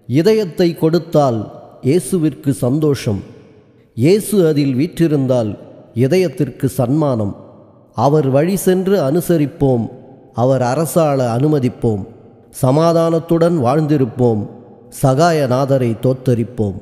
இதயத்தை கொடுத்தால் இயேசுவிற்கு சந்தோஷம் இயேசு அதில் வீற்றிருந்தால் இதயத்திற்கு சன்மானம் அவர் வழி சென்று அனுசரிப்போம் அவர் அரசாள அனுமதிப்போம் சமாதானத்துடன் வாழ்ந்திருப்போம் சகாயநாதரை தோத்தரிப்போம்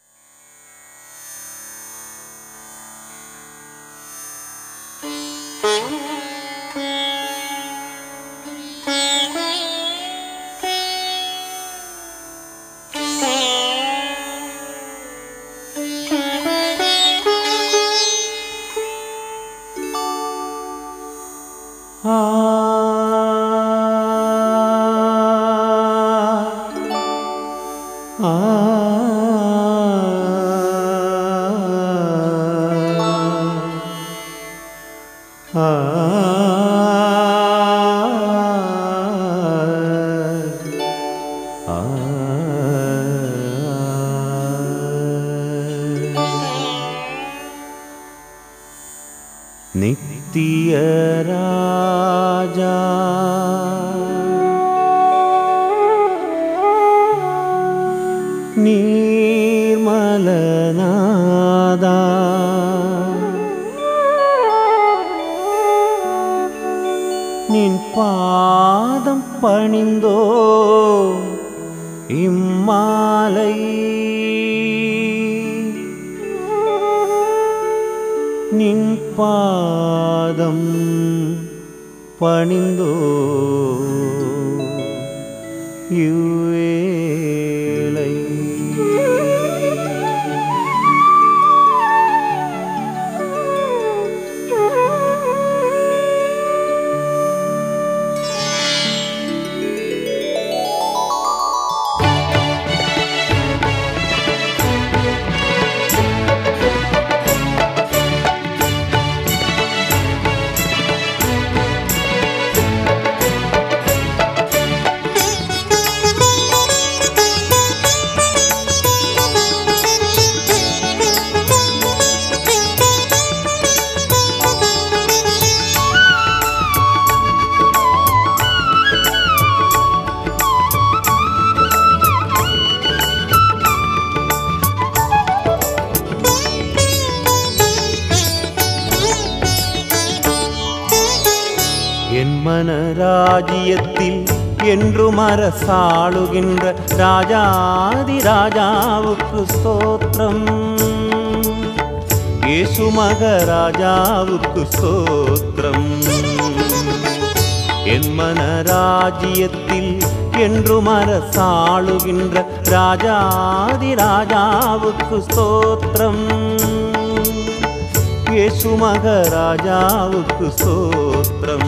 நித்திய ராஜா நீர்மலநாதா நின் பாதம் பணிந்தோ இம்மாலை நின் பாதம் பணிந்தோ இவ்வேளை என் மனராஜ்யத்தில் என்றும் அரசாளுகின்ற ராஜாதி ராஜாவுக்கு ஸ்தோத்திரம் இயேசு மகராஜாவுக்கு ஸ்தோத்திரம் என் மனராஜ்யத்தில் என்றும் அரசாளுகின்ற ராஜாதி ராஜாவுக்கு ஸ்தோத்திரம் இயேசு மகராஜாவுக்கு ஸ்தோத்திரம்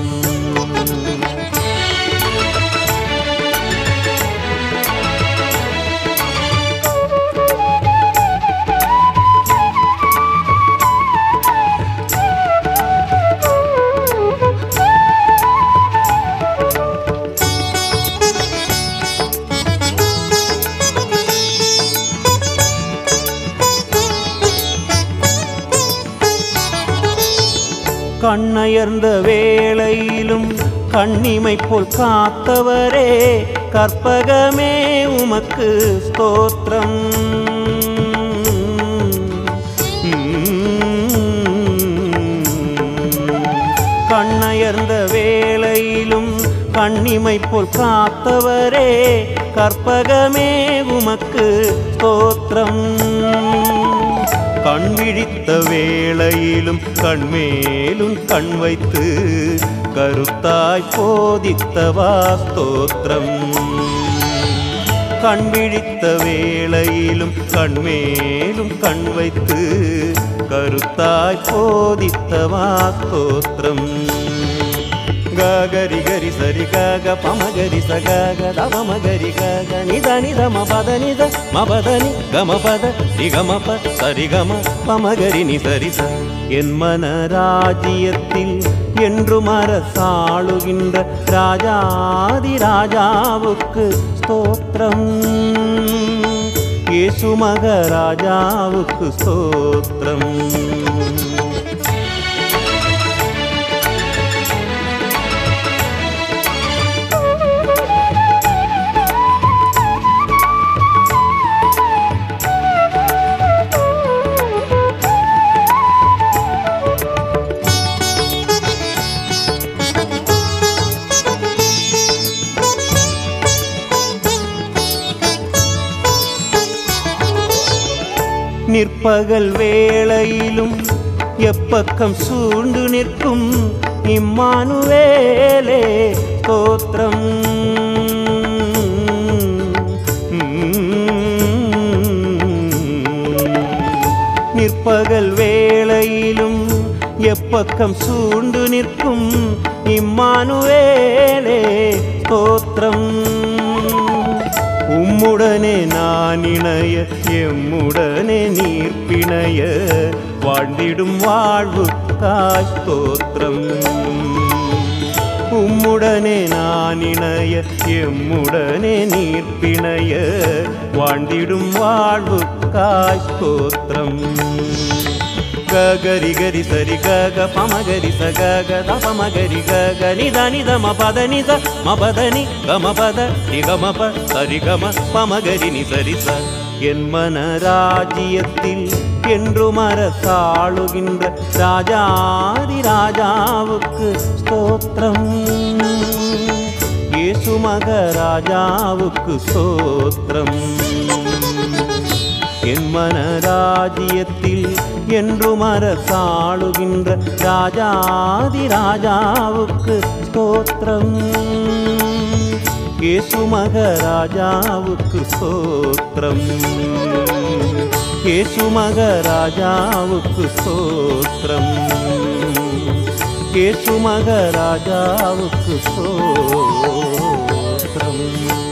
கண்ணயர்ந்த வேளையிலும் கண்ணிமை போல் காத்தவரே கற்பகமே உமக்கு ஸ்தோத்திரம் கண்ணயர்ந்த வேளையிலும் கண்ணிமை போல் காத்தவரே கற்பகமே உமக்கு ஸ்தோத்திரம் கண் விழித்த வேளையிலும் கண்மேலும் கண் வைத்து கருத்தாய் போதித்தவா ஸ்தோத்திரம் கண் விழித்த வேளையிலும் கண்மேலும் கண் வைத்து கருத்தாய் போதித்தவா ஸ்தோத்திரம் గరి గరి సరి గగ పమ గరి స గగ దమ మ గరి గగ నిద నిద మ పద నిద మ పద ని గమ పద రి గమ ప సరి గమ పమ గరి ని సరి స என் மன ராஜ்யத்தில் என்று மரசாளுகின்ற ராஜாதி ராஜாவுக்கு ஸ்தோத்திரம் இயேசு மகராஜாவுக்கு ஸ்தோத்திரம் நிற்பகல் வேளையிலும் எப்பக்கம் சூழ்ந்து நிற்கும் இம்மானுவேலே ஸ்தோத்திரம் நிற்பகல் வேளையிலும் எப்பக்கம் சூழ்ந்து நிற்கும் இம்மானுவேலே ஸ்தோத்திரம் உம்முடனே நான் இணைய எம்முடனே நீர் பிணைய வாழ்ந்திடும் வாழ்வு காய் ஸ்தோத்திரம் உம்முடனே நான் இணைய எம்முடனே நீர் பிணைய வாழ்ந்திடும் வாழ்வு காய் ஸ்தோத்திரம் ಗರಿ ಗರಿ ಸರಿ ಗ ಗ ಪಮ ಗರಿ ಸ ಗ ಗ ದ ಪಮ ಗರಿ ಗ ಗ ನಿ ದ ನಿ ದ ಮ ಪದ ನಿ ದ ಮ ಪದ ನಿ ಗ ಮ ಪದ ನಿ ಗ ಮ ಪ ಸರಿ ಗ ಮ ಪಮ ಗರಿ ನಿ ಸರಿ ಸ என் மன ராஜ்யத்தில் என்றும் அரசாளுகின்ற ராஜாதி ராஜாவுக்கு ஸ்தோத்திரம் இயேசு மகராஜாவுக்கு ஸ்தோத்திரம் என் மனராஜ்யத்தில் என்றும் அரசாளுகின்ற ராஜாதி ராஜாவுக்கு ஸ்தோத்திரம் இயேசு மகராஜாவுக்கு ஸ்தோத்திரம் இயேசு மகராஜாவுக்கு ஸ்தோத்திரம் இயேசு மகராஜாவுக்கு ஸ்தோத்திரம்